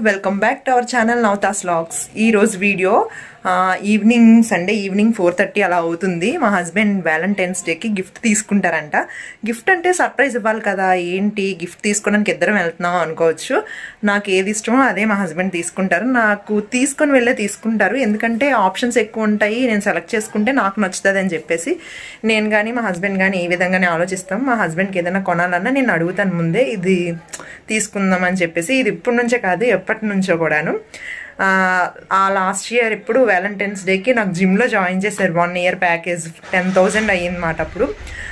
welcome back to our channel Navathas vlogs ఈ రోజు video ఆ, evening Sunday evening four thirty అలా అవుతుంది మా హస్బెండ్ వ్యాలంటైన్స్ డేకి గిఫ్ట్ తీసుకుంటారంట గిఫ్ట్ అంటే సర్ప్రైజ్ ఇవ్వాలి కదా ఏంటి గిఫ్ట్ తీసుకోవడానికి ఇద్దరం వెళ్తున్నాం అనుకోవచ్చు నాకు ఏది ఇష్టమో అదే మా హస్బెండ్ తీసుకుంటారు నాకు తీసుకొని వెళ్ళే తీసుకుంటారు ఎందుకంటే ఆప్షన్స్ ఎక్కువ ఉంటాయి నేను సెలెక్ట్ చేసుకుంటే నాకు నచ్చుతుంది అని చెప్పేసి నేను కానీ మా హస్బెండ్ కానీ ఈ విధంగానే ఆలోచిస్తాం మా హస్బెండ్కి ఏదైనా కొనాలన్నా నేను అడుగుతాను ముందే ఇది తీసుకుందాం అని చెప్పేసి ఇది ఇప్పటి నుంచే కాదు ఎప్పటి నుంచో కూడాను ఆ, ఆ లాస్ట్ ఇయర్ ఎప్పుడు వ్యాలంటైన్స్ డేకి నాకు జిమ్లో జాయిన్ చేశారు one year package ten thousand అయ్యిందన్నమాట అప్పుడు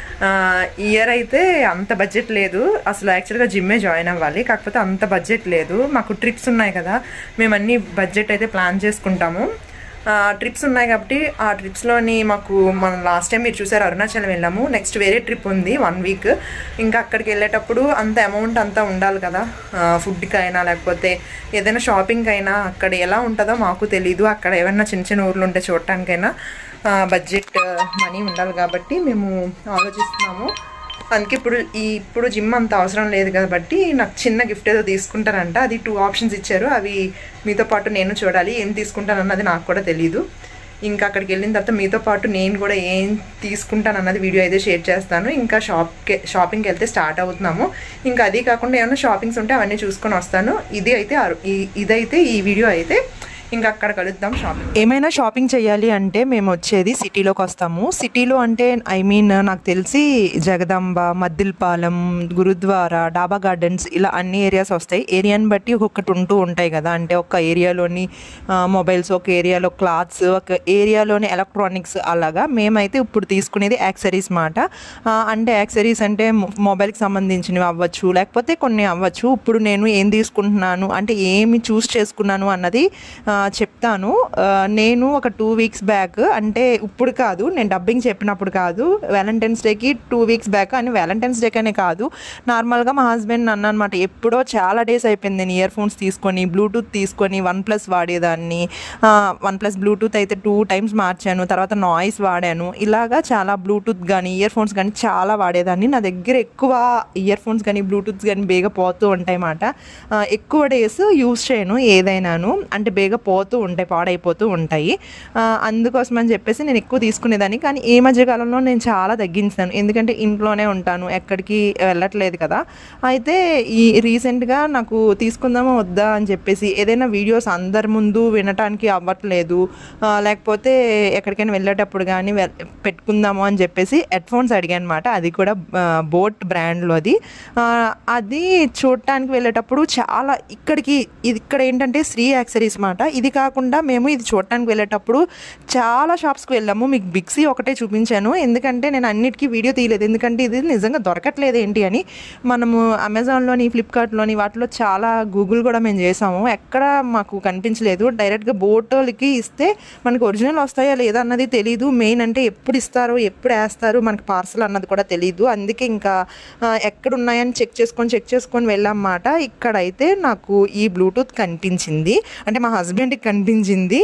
ఇయర్ అయితే అంత బడ్జెట్ లేదు అసలు యాక్చువల్గా జిమ్మే జాయిన్ అవ్వాలి కాకపోతే అంత బడ్జెట్ లేదు మాకు ట్రిప్స్ ఉన్నాయి కదా మేము అన్ని బడ్జెట్ అయితే ప్లాన్ చేసుకుంటాము ట్రిప్స్ ఉన్నాయి కాబట్టి ఆ ట్రిప్స్లోని మాకు మనం లాస్ట్ టైం మీరు చూసారు అరుణాచలం వెళ్ళాము నెక్స్ట్ వేరే ట్రిప్ ఉంది వన్ వీక్ ఇంకా అక్కడికి వెళ్ళేటప్పుడు అంత అమౌంట్ అంతా ఉండాలి కదా ఫుడ్కి అయినా లేకపోతే ఏదైనా షాపింగ్ అయినా అక్కడ ఎలా ఉంటుందో మాకు తెలీదు అక్కడ ఏమైనా చిన్న చిన్న ఊర్లు ఉంటే చూడటానికైనా బడ్జెట్ మనీ ఉండాలి కాబట్టి మేము ఆలోచిస్తున్నాము అందుకే ఇప్పుడు ఈ ఇప్పుడు జిమ్ అంత అవసరం లేదు కాబట్టి నాకు చిన్న గిఫ్ట్ ఏదో తీసుకుంటారంట అది టూ ఆప్షన్స్ ఇచ్చారు అవి మీతో పాటు నేను చూడాలి ఏం తీసుకుంటానన్నది నాకు కూడా తెలీదు ఇంకా అక్కడికి వెళ్ళిన తర్వాత మీతో పాటు నేను కూడా ఏం తీసుకుంటాను అన్నది వీడియో అయితే షేర్ చేస్తాను ఇంకా షాప్కి షాపింగ్కి వెళ్తే స్టార్ట్ అవుతున్నాము ఇంకా అది కాకుండా ఏమైనా షాపింగ్స్ ఉంటే అవన్నీ చూసుకొని వస్తాను ఇది అయితే అరు- ఈ- ఇదైతే ఈ వీడియో అయితే ఇంకా అక్కడ కలుద్దాం షాపింగ్ ఏమైనా షాపింగ్ చేయాలి అంటే మేము వచ్చేది సిటీలోకి వస్తాము సిటీలో అంటే ఐ మీన్ నాకు తెలిసి జగదాంబ మద్దిల్పాలెం గురుద్వారా డాబా గార్డెన్స్ ఇలా అన్ని ఏరియాస్ వస్తాయి ఏరియాని బట్టి ఒక్కొక్కటి ఉంటూ ఉంటాయి కదా అంటే ఒక ఏరియాలోని మొబైల్స్ ఒక ఏరియాలో క్లాత్స్ ఒక ఏరియాలోని ఎలక్ట్రానిక్స్ అలాగా మేమైతే ఇప్పుడు తీసుకునేది యాక్సరీస్ మాట ఆ, అంటే యాక్సరీస్ అంటే మొ- మొబైల్కి సంబంధించినవి అవ్వచ్చు లేకపోతే కొన్ని అవ్వచ్చు ఇప్పుడు నేను ఏం తీసుకుంటున్నాను అంటే ఏమి చూస్ చేసుకున్నాను అన్నది ఆ, చెప్తాను ఆ, నేను ఒక టూ వీక్స్ బ్యాక్ అంటే ఇప్పుడు కాదు నేను డబ్బింగ్ చెప్పినప్పుడు కాదు వ్యాలంటైన్స్ డేకి టూ వీక్స్ బ్యాక్ అని వ్యాలంటైన్స్ డేకి అనే కాదు నార్మల్గా మా హస్బెండ్ నన్ను అనమాట ఎప్పుడో చాలా డేస్ అయిపోయింది నేను ఇయర్ ఫోన్స్ తీసుకొని బ్లూటూత్ తీసుకొని వన్ ప్లస్ వాడేదాన్ని వన్ ప్లస్ బ్లూటూత్ అయితే టూ టైమ్స్ మార్చాను తర్వాత నాయిస్ వాడాను ఇలాగా చాలా బ్లూటూత్ కానీ ఇయర్ ఫోన్స్ కానీ చాలా వాడేదాన్ని నా దగ్గర ఎక్కువ ఇయర్ ఫోన్స్ కానీ బ్లూటూత్స్ కానీ బేగా పోతూ ఉంటాయి అన్నమాట ఆ, ఎక్కువ డేస్ యూస్ చేయను ఏదైనాను అంటే బేగా పోతూ ఉంటాయి పాడైపోతూ ఉంటాయి ఆ, అందుకోసం అని చెప్పేసి నేను ఎక్కువ తీసుకునేదాన్ని కానీ ఈ మధ్య కాలంలో నేను చాలా తగ్గించాను ఎందుకంటే ఇంట్లోనే ఉంటాను ఎక్కడికి వెళ్ళట్లేదు కదా అయితే ఈ రీసెంట్గా నాకు తీసుకుందామా వద్దా అని చెప్పేసి ఏదైనా వీడియోస్ అందరి ముందు వినటానికి అవ్వట్లేదు ఆ, లేకపోతే ఎక్కడికైనా వెళ్ళేటప్పుడు కానీ వె- పెట్టుకుందాము అని చెప్పేసి హెడ్ ఫోన్స్ అడిగాను అనమాట అది కూడా ఆ, బోట్ బ్రాండ్లోది ఆ, అది చూడటానికి వెళ్ళేటప్పుడు చాలా ఇక్కడికి ఇది ఇక్కడ ఏంటంటే శ్రీ యాక్సరీస్ మాట ఇది కాకుండా మేము ఇది చూడటానికి వెళ్ళేటప్పుడు చాలా షాప్స్కి వెళ్ళాము మీకు బిక్సీ ఒకటే చూపించాను ఎందుకంటే నేను అన్నిటికీ వీడియో తీయలేదు ఎందుకంటే ఇది నిజంగా దొరకట్లేదు ఏంటి అని మనము అమెజాన్లోని ఫ్లిప్కార్ట్లోని వాటిలో చాలా గూగుల్ కూడా మేము చేసాము ఎక్కడ మాకు కనిపించలేదు డైరెక్ట్గా బోటోలకి ఇస్తే మనకు ఒరిజినల్ వస్తాయా లేదా అన్నది తెలియదు మెయిన్ అంటే ఎప్పుడు ఇస్తారు ఎప్పుడు వేస్తారు మనకి పార్సల్ అన్నది కూడా తెలియదు అందుకే ఇంకా ఆ, ఎక్కడ ఉన్నాయని చెక్ చేసుకొని చెక్ చేసుకొని వెళ్ళామన్నమాట ఇక్కడైతే నాకు ఈ బ్లూటూత్ కనిపించింది అంటే మా హస్బెండ్కి కనిపించింది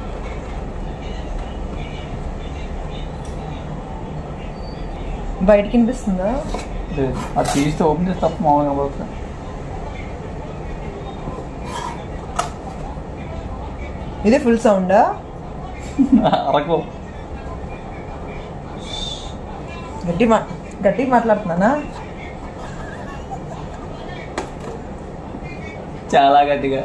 బయటకి వినిపిస్తుందా లేదు అది తీస్తే ఓపెన్ చేస్తే తప్ప మామూలుగా పడుతుంది ఇదే ఫుల్ సౌండా అరకు గట్టి మా గట్టిగా మాట్లాడుతున్నానా చాలా గట్టిగా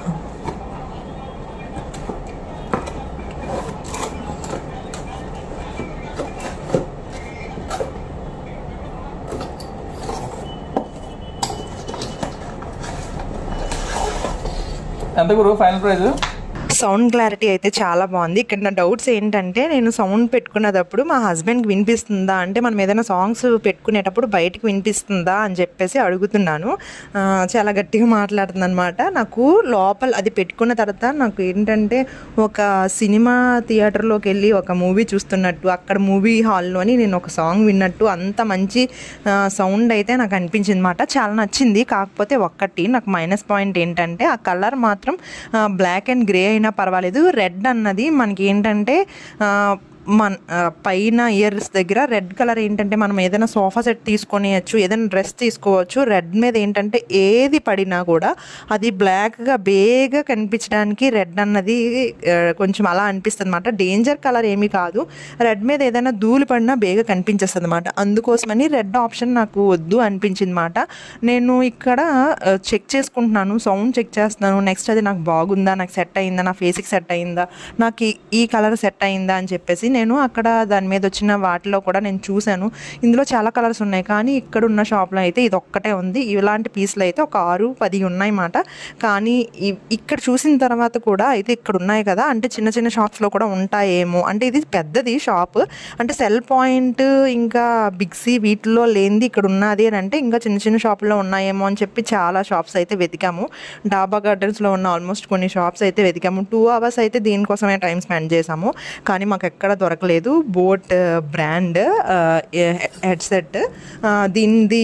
ఎంత గురు ఫైనల్ ప్రైజ్ సౌండ్ క్లారిటీ అయితే చాలా బాగుంది ఇక్కడ నా డౌట్స్ ఏంటంటే నేను సౌండ్ పెట్టుకునేటప్పుడు మా హస్బెండ్కి వినిపిస్తుందా అంటే మనం ఏదైనా సాంగ్స్ పెట్టుకునేటప్పుడు బయటకు వినిపిస్తుందా అని చెప్పేసి అడుగుతున్నాను ఆ, చాలా గట్టిగా మాట్లాడుతుంది అనమాట నాకు లోపల అది పెట్టుకున్న తర్వాత నాకు ఏంటంటే ఒక సినిమా థియేటర్లోకి వెళ్ళి ఒక మూవీ చూస్తున్నట్టు అక్కడ మూవీ హాల్లోని నేను ఒక సాంగ్ విన్నట్టు అంత మంచి సౌండ్ అయితే నాకు అనిపించింది అనమాట చాలా నచ్చింది కాకపోతే ఒక్కటి నాకు మైనస్ పాయింట్ ఏంటంటే ఆ కలర్ మాత్రం బ్లాక్ అండ్ గ్రే అయినా పర్వాలేదు రెడ్ అన్నది మనకి ఏంటంటే ఆ, మన ఆ, పైన ఇయర్స్ దగ్గర రెడ్ కలర్ ఏంటంటే మనం ఏదైనా సోఫా సెట్ తీసుకొనియచ్చు ఏదైనా డ్రెస్ తీసుకోవచ్చు రెడ్ మీద ఏంటంటే ఏది పడినా కూడా అది బ్లాక్గా బేగా కనిపించడానికి రెడ్ అన్నది ఆ, కొంచెం అలా అనిపిస్తుంది అనమాట డేంజర్ కలర్ ఏమీ కాదు రెడ్ మీద ఏదైనా ధూళి పడినా బేగా కనిపించేస్తుంది అనమాట అందుకోసమని రెడ్ ఆప్షన్ నాకు వద్దు అనిపించింది అనమాట నేను ఇక్కడ చెక్ చేసుకుంటున్నాను సౌండ్ చెక్ చేస్తున్నాను నెక్స్ట్ అది నాకు బాగుందా నాకు సెట్ అయిందా నా ఫేస్కి సెట్ అయిందా నాకు ఈ- ఈ కలర్ సెట్ అయిందా అని చెప్పేసి నేను అక్కడ దాని మీద వచ్చిన వాటిలో కూడా నేను చూశాను ఇందులో చాలా కలర్స్ ఉన్నాయి కానీ ఇక్కడ ఉన్న షాప్లో అయితే ఇది ఒక్కటే ఉంది ఇలాంటి పీసులు అయితే ఒక ఆరు పది ఉన్నాయి మాట కానీ ఇ- ఇక్కడ చూసిన తర్వాత కూడా అయితే ఇక్కడ ఉన్నాయి కదా అంటే చిన్న చిన్న షాప్స్లో కూడా ఉంటాయేమో అంటే ఇది పెద్దది షాప్ అంటే సెల్ పాయింట్ ఇంకా బిగ్సీ వీటిలో లేనిది ఇక్కడ ఉన్నది అని అంటే ఇంకా చిన్న చిన్న షాపుల్లో ఉన్నాయేమో అని చెప్పి చాలా షాప్స్ అయితే వెతికాము డాబా గార్డెన్స్లో ఉన్న ఆల్మోస్ట్ కొన్ని షాప్స్ అయితే వెతికాము టూ అవర్స్ అయితే దీనికోసమే టైం స్పెండ్ చేసాము కానీ మాకు ఎక్కడ దొరకలేదు బోట్ బ్రాండ్ హెడ్సెట్ దీనిది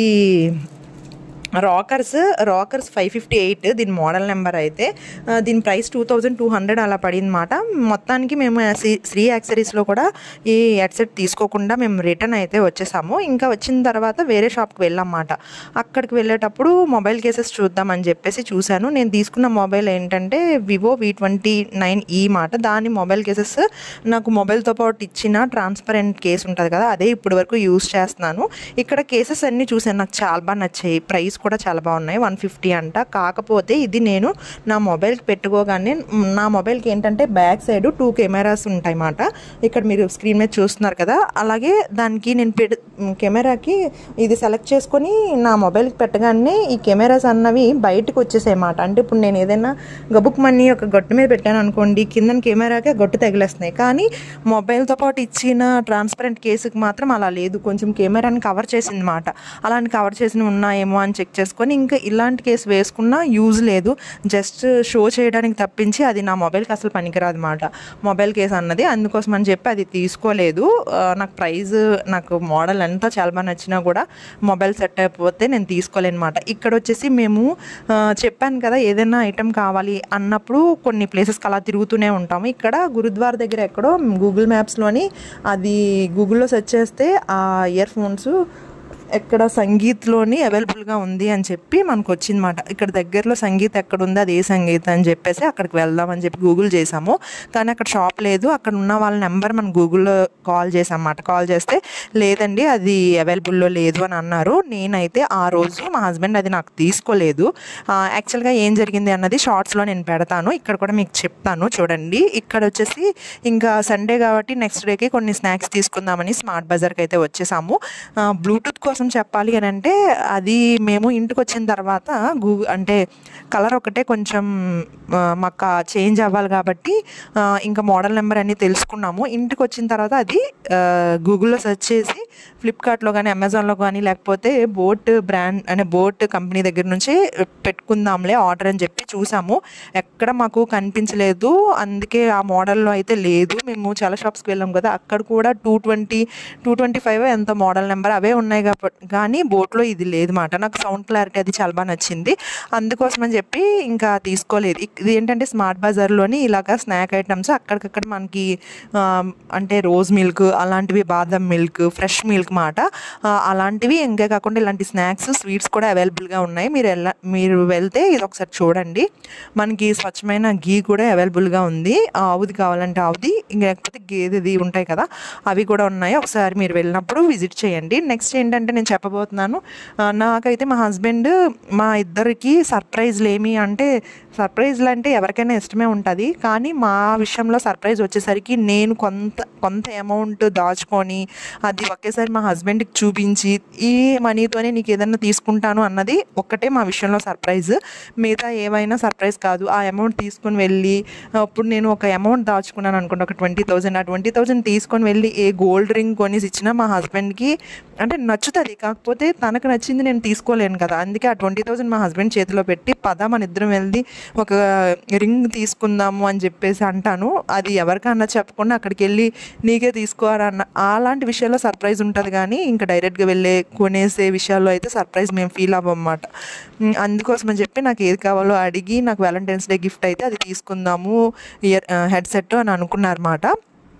Rockerz Rockerz five fifty eight దీని మోడల్ నెంబర్ అయితే ఆ, దీని price two thousand two hundred అలా పడిందన్నమాట మొత్తానికి మేము శ్రీ శ్రీ యాక్సరీస్లో కూడా ఈ హెడ్సెట్ తీసుకోకుండా మేము రిటర్న్ అయితే వచ్చేసాము ఇంకా వచ్చిన తర్వాత వేరే షాప్కి వెళ్ళామన్నమాట అక్కడికి వెళ్ళేటప్పుడు మొబైల్ కేసెస్ చూద్దామని చెప్పేసి చూశాను నేను తీసుకున్న మొబైల్ ఏంటంటే వివో వి ట్వంటీ నైన్ ఈ మాట దాని మొబైల్ కేసెస్ నాకు మొబైల్తో పాటు ఇచ్చిన ట్రాన్స్పరెంట్ కేస్ ఉంటుంది కదా అదే ఇప్పటి వరకు యూస్ చేస్తున్నాను ఇక్కడ కేసెస్ అన్నీ చూసాను నాకు చాలా బాగా నచ్చాయి ప్రైస్ కూడా చాలా బాగున్నాయి వన్ ఫిఫ్టీ అంట కాకపోతే ఇది నేను నా మొబైల్కి పెట్టుకోగానే మ్, నా మొబైల్కి ఏంటంటే బ్యాక్ సైడ్ టూ కెమెరాస్ ఉంటాయి అన్నమాట ఇక్కడ మీరు స్క్రీన్ మీద చూస్తున్నారు కదా అలాగే దానికి నేను పెడు మ్, కెమెరాకి ఇది సెలెక్ట్ చేసుకొని నా మొబైల్కి పెట్టగానే ఈ కెమెరాస్ అన్నవి బయటకు వచ్చేసాయి అన్నమాట అంటే ఇప్పుడు నేను ఏదైనా గబుక్ మనీ ఒక గట్టు మీద పెట్టాను అనుకోండి కింద కెమెరాకి ఆ గట్టు తగిలేస్తున్నాయి కానీ మొబైల్తో పాటు ఇచ్చిన ట్రాన్స్పరెంట్ కేసుకి మాత్రం అలా లేదు కొంచెం కెమెరాని కవర్ చేసింది మాట అలాంటి కవర్ చేసినవి ఉన్నాయేమో అని చెక్ చేసుకొని ఇంకా ఇలాంటి కేసు వేసుకున్నా యూజ్ లేదు జస్ట్ షో చేయడానికి తప్పించి అది నా మొబైల్కి అసలు పనికిరాదు మాట మొబైల్ కేసు అన్నది అందుకోసం అని చెప్పి అది తీసుకోలేదు ఆ, నాకు ప్రైస్ నాకు మోడల్ అంతా చాలా బాగా నచ్చినా కూడా మొబైల్ సెట్ అయిపోతే నేను తీసుకోలేను అనమాట ఇక్కడ వచ్చేసి మేము ఆ, చెప్పాను కదా ఏదైనా ఐటెం కావాలి అన్నప్పుడు కొన్ని ప్లేసెస్కి అలా తిరుగుతూనే ఉంటాము ఇక్కడ గురుద్వార్ దగ్గర ఎక్కడో గూగుల్ మ్యాప్స్లోని అది గూగుల్లో సెర్చ్ చేస్తే ఆ ఇయర్ ఫోన్స్ ఎక్కడ సంగీత్లోని అవైలబుల్గా ఉంది అని చెప్పి మనకు వచ్చిందన్నమాట ఇక్కడ దగ్గరలో సంగీత్ ఎక్కడ ఉంది అది ఏ సంగీత్ అని చెప్పేసి అక్కడికి వెళ్దామని చెప్పి గూగుల్ చేసాము కానీ అక్కడ షాప్ లేదు అక్కడ ఉన్న వాళ్ళ నెంబర్ మనం గూగుల్లో కాల్ చేసామన్నమాట కాల్ చేస్తే లేదండి అది అవైలబుల్లో లేదు అని అన్నారు నేనైతే ఆ రోజు మా హస్బెండ్ అది నాకు తీసుకోలేదు ఆ, యాక్చువల్గా ఏం జరిగింది అన్నది షార్ట్స్లో నేను పెడతాను ఇక్కడ కూడా మీకు చెప్తాను చూడండి ఇక్కడ వచ్చేసి ఇంకా సండే కాబట్టి నెక్స్ట్ డేకి కొన్ని స్నాక్స్ తీసుకుందామని స్మార్ట్ బజార్కి అయితే వచ్చేసాము ఆ, బ్లూటూత్ కోసం చెప్పాలి అని అంటే అది మేము ఇంటికి వచ్చిన తర్వాత గూగుల్ అంటే కలర్ ఒకటే కొంచెం ఆ, మాకు చేంజ్ అవ్వాలి కాబట్టి ఆ, ఇంకా మోడల్ నెంబర్ అన్ని తెలుసుకున్నాము ఇంటికి వచ్చిన తర్వాత అది ఆ, గూగుల్లో సెర్చ్ చేసి ఫ్లిప్కార్ట్లో కానీ అమెజాన్లో కానీ లేకపోతే బోట్ బ్రాండ్ అనే బోట్ కంపెనీ దగ్గర నుంచి పెట్టుకుందాంలే ఆర్డర్ అని చెప్పి చూసాము ఎక్కడ మాకు కనిపించలేదు అందుకే ఆ మోడల్లో అయితే లేదు మేము చాలా షాప్స్కి వెళ్ళాం కదా అక్కడ కూడా two twenty two twenty five ఎంత మోడల్ నెంబర్ అవే ఉన్నాయి కాబట్టి కానీ బోట్లో ఇది లేదు మాట నాకు సౌండ్ క్లారిటీ అది చాలా బాగా నచ్చింది అందుకోసం అని చెప్పి ఇంకా తీసుకోలేదు ఇక్- ఇది ఏంటంటే స్మార్ట్ బజార్లోని ఇలాగా స్నాక్ ఐటమ్స్ అక్కడికక్కడ మనకి ఆ, అంటే రోజ్ మిల్క్ అలాంటివి బాదం మిల్క్ ఫ్రెష్ మిల్క్ మాట ఆ, అలాంటివి ఇంకా కాకుండా ఇలాంటి స్నాక్స్ స్వీట్స్ కూడా అవైలబుల్గా ఉన్నాయి మీరు వెళ్ళ మీరు వెళ్తే ఇది ఒకసారి చూడండి మనకి స్వచ్ఛమైన గీ కూడా అవైలబుల్గా ఉంది ఆవుది కావాలంటే ఆవుది ఇంకా లేకపోతే గేదెది ఉంటాయి కదా అవి కూడా ఉన్నాయి ఒకసారి మీరు వెళ్ళినప్పుడు విజిట్ చేయండి నెక్స్ట్ ఏంటంటే నేను చెప్పబోతున్నాను ఆ, నాకైతే మా హస్బెండ్ మా ఇద్దరికి సర్ప్రైజ్లు ఏమి అంటే సర్ప్రైజ్లు అంటే ఎవరికైనా ఇష్టమే ఉంటుంది కానీ మా విషయంలో సర్ప్రైజ్ వచ్చేసరికి నేను కొంత కొంత అమౌంట్ దాచుకొని అది ఒకేసారి మా హస్బెండ్కి చూపించి ఈ మనీతోనే నీకు ఏదైనా తీసుకుంటాను అన్నది ఒక్కటే మా విషయంలో సర్ప్రైజ్ మిగతా ఏమైనా సర్ప్రైజ్ కాదు ఆ అమౌంట్ తీసుకొని వెళ్ళి అప్పుడు నేను ఒక అమౌంట్ దాచుకున్నాను అనుకుంటా ఒక ట్వంటీ థౌజండ్ ఆ ట్వంటీ థౌజండ్ తీసుకొని వెళ్ళి ఏ గోల్డ్ రింగ్ కొనేసి ఇచ్చినా మా హస్బెండ్కి అంటే నచ్చుతుంది కాకపోతే తనకు నచ్చింది నేను తీసుకోలేను కదా అందుకే ఆ ట్వంటీ థౌజండ్ మా హస్బెండ్ చేతిలో పెట్టి పద మన ఇద్దరం వెళ్ళి ఒక రింగ్ తీసుకుందాము అని చెప్పేసి అంటాను అది ఎవరికన్నా చెప్పకుండా అక్కడికి వెళ్ళి నీకే తీసుకోవాలన్న అలాంటి విషయాల్లో సర్ప్రైజ్ ఉంటుంది కానీ ఇంకా డైరెక్ట్గా వెళ్ళే కొనేసే విషయాల్లో అయితే సర్ప్రైజ్ మేము ఫీల్ అవ్వమాట అందుకోసం అని చెప్పి నాకు ఏది కావాలో అడిగి నాకు వ్యాలంటైన్స్ డే గిఫ్ట్ అయితే అది తీసుకుందాము ఇయర్ హెడ్సెట్ అని అనుకున్నారన్నమాట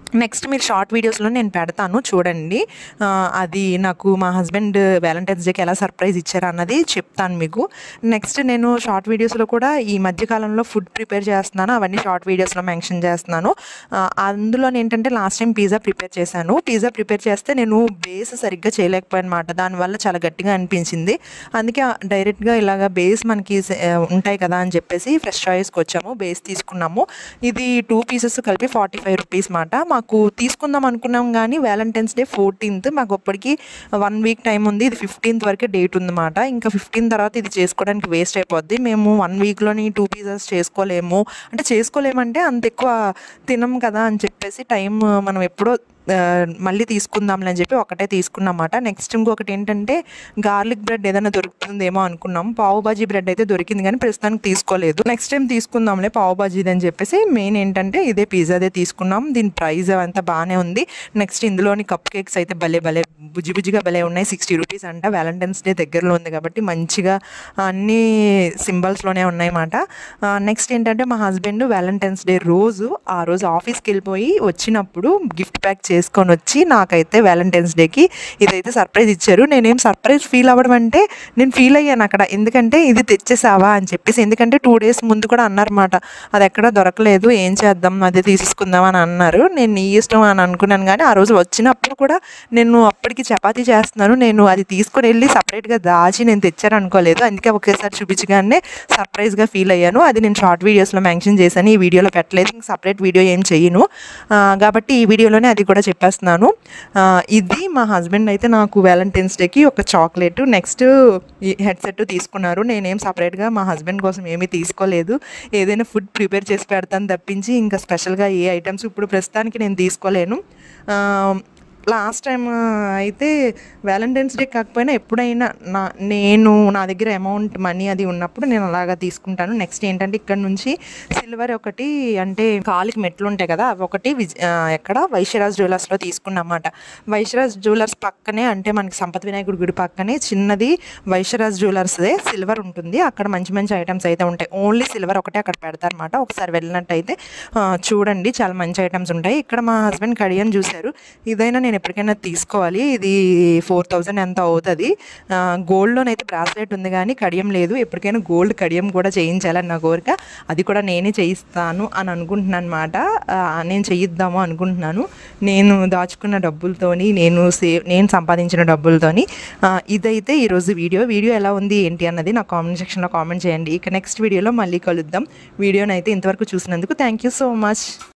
నెక్స్ట్ మీరు షార్ట్ వీడియోస్లో నేను పెడతాను చూడండి ఆ, అది నాకు మా హస్బెండ్ వ్యాలంటైన్స్ డేకి ఎలా సర్ప్రైజ్ ఇచ్చారు అన్నది చెప్తాను మీకు నెక్స్ట్ నేను షార్ట్ వీడియోస్లో కూడా ఈ మధ్యకాలంలో ఫుడ్ ప్రిపేర్ చేస్తున్నాను అవన్నీ షార్ట్ వీడియోస్లో మెన్షన్ చేస్తున్నాను ఆ, అందులో ఏంటంటే లాస్ట్ టైం పిజ్జా ప్రిపేర్ చేశాను పిజ్జా ప్రిపేర్ చేస్తే నేను బేస్ సరిగ్గా చేయలేకపోయాను అనమాట దానివల్ల చాలా గట్టిగా అనిపించింది అందుకే డైరెక్ట్గా ఇలాగ బేస్ మనకి స- ఆ, ఉంటాయి కదా అని చెప్పేసి ఫ్రెష్ చాయిస్కి వచ్చాము బేస్ తీసుకున్నాము ఇది టూ పీసెస్ కలిపి ఫార్టీ ఫైవ్ రూపీస్ మాట మాకు తీసుకుందాం అనుకున్నాం కానీ వ్యాలంటైన్స్ డే ఫోర్టీన్త్ మాకు అప్పటికి వన్ వీక్ టైం ఉంది ఇది ఫిఫ్టీన్త్ వరకే డేట్ ఉందన్నమాట ఇంకా ఫిఫ్టీన్ తర్వాత ఇది చేసుకోవడానికి వేస్ట్ అయిపోద్ది మేము వన్ వీక్లోని టూ పీసెస్ చేసుకోలేము అంటే చేసుకోలేమంటే అంత ఎక్కువ తినం కదా అని చెప్పేసి టైం మనం ఎప్పుడో ఆ, మళ్ళీ తీసుకుందాంలే అని చెప్పి ఒకటే తీసుకున్నమాట నెక్స్ట్ ఇంకొకటి ఏంటంటే గార్లిక్ బ్రెడ్ ఏదైనా దొరుకుతుందేమో అనుకున్నాం పావు బాజీ బ్రెడ్ అయితే దొరికింది కానీ ప్రస్తుతానికి తీసుకోలేదు నెక్స్ట్ టైం తీసుకుందాంలే పావు బాజీది అని చెప్పేసి మెయిన్ ఏంటంటే ఇదే పిజ్జాదే తీసుకున్నాం దీని ప్రైస్ అంతా బాగానే ఉంది నెక్స్ట్ ఇందులోని కప్ కేక్స్ అయితే భలే భలే బుజ్జి బుజ్జిగా భలే ఉన్నాయి సిక్స్టీ రూపీస్ అంట వ్యాలంటైన్స్ డే దగ్గరలో ఉంది కాబట్టి మంచిగా అన్ని సింబల్స్లోనే ఉన్నాయన్నమాట నెక్స్ట్ ఏంటంటే మా హస్బెండ్ వ్యాలంటైన్స్ డే రోజు ఆ రోజు ఆఫీస్కి వెళ్ళిపోయి వచ్చినప్పుడు గిఫ్ట్ ప్యాక్ చేసుకొని వచ్చి నాకైతే వ్యాలంటైన్స్ డేకి ఇదైతే సర్ప్రైజ్ ఇచ్చారు నేనేం సర్ప్రైజ్ ఫీల్ అవ్వడం అంటే నేను ఫీల్ అయ్యాను అక్కడ ఎందుకంటే ఇది తెచ్చేసావా అని చెప్పేసి ఎందుకంటే టూ డేస్ ముందు కూడా అన్నారన్నమాట అది ఎక్కడ దొరకలేదు ఏం చేద్దాం అదే తీసుకుందాం అని అన్నారు నేను నీ ఇష్టం అని అనుకున్నాను కానీ ఆ రోజు వచ్చినప్పుడు కూడా నేను అప్పటికి చపాతీ చేస్తున్నాను నేను అది తీసుకొని వెళ్ళి సపరేట్గా దాచి నేను తెచ్చాను అనుకోలేదు అందుకే ఒకేసారి చూపించగానే సర్ప్రైజ్గా ఫీల్ అయ్యాను అది నేను షార్ట్ వీడియోస్లో మెన్షన్ చేశాను ఈ వీడియోలో పెట్టలేదు ఇంక సపరేట్ వీడియో ఏం చెయ్యను ఆ, కాబట్టి ఈ వీడియోలోనే అది కూడా చెప్పేస్తున్నాను ఆ, ఇది మా హస్బెండ్ అయితే నాకు వ్యాలంటైన్స్ డేకి ఒక చాక్లెట్ నెక్స్ట్ ఈ హెడ్సెట్ తీసుకున్నారు నేనేం సపరేట్గా మా హస్బెండ్ కోసం ఏమీ తీసుకోలేదు ఏదైనా ఫుడ్ ప్రిపేర్ చేసి పెడతాను తప్పించి ఇంకా స్పెషల్గా ఏ ఐటమ్స్ ఇప్పుడు ప్రస్తుతానికి నేను తీసుకోలేను ఆ, లాస్ట్ టైం అయితే వ్యాలంటైన్స్ డే కాకపోయినా ఎప్పుడైనా నా నేను నా దగ్గర అమౌంట్ మనీ అది ఉన్నప్పుడు నేను అలాగా తీసుకుంటాను నెక్స్ట్ ఏంటంటే ఇక్కడ నుంచి సిల్వర్ ఒకటి అంటే కాలికి మెట్లు ఉంటాయి కదా అవి ఒకటి విజ్ ఆ, ఎక్కడ వైశ్యరాజ్ జ్యువెలర్స్లో తీసుకున్నమాట వైశ్యరాజ్ జ్యువెలర్స్ పక్కనే అంటే మనకి సంపత్ వినాయకుడి గుడి పక్కనే చిన్నది వైశ్యరాజ్ జ్యువెలర్స్దే సిల్వర్ ఉంటుంది అక్కడ మంచి మంచి ఐటమ్స్ అయితే ఉంటాయి ఓన్లీ సిల్వర్ ఒకటే అక్కడ పెడతారన్నమాట ఒకసారి వెళ్ళినట్టయితే ఆ, చూడండి చాలా మంచి ఐటమ్స్ ఉంటాయి ఇక్కడ మా హస్బెండ్ కడియం చూశారు ఇదైనా నేను ఎప్పటికైనా తీసుకోవాలి ఇది ఫోర్ థౌజండ్ ఎంత అవుతుంది గోల్డ్లోనైతే బ్రాస్లెట్ ఉంది కానీ కడియం లేదు ఎప్పటికైనా గోల్డ్ కడియం కూడా చేయించాలని నా కోరిక అది కూడా నేనే చేయిస్తాను అని అనుకుంటున్నాను అనమాట నేను చేయిద్దాము అనుకుంటున్నాను నేను దాచుకున్న డబ్బులతోని నేను సేవ్ నేను సంపాదించిన డబ్బులతోని ఆ, ఇదైతే ఈరోజు వీడియో వీడియో ఎలా ఉంది ఏంటి అన్నది నా కామెంట్ సెక్షన్లో కామెంట్ చేయండి ఇక నెక్స్ట్ వీడియోలో మళ్ళీ కలుద్దాం వీడియోని అయితే ఇంతవరకు చూసినందుకు థ్యాంక్ యూ సో మచ్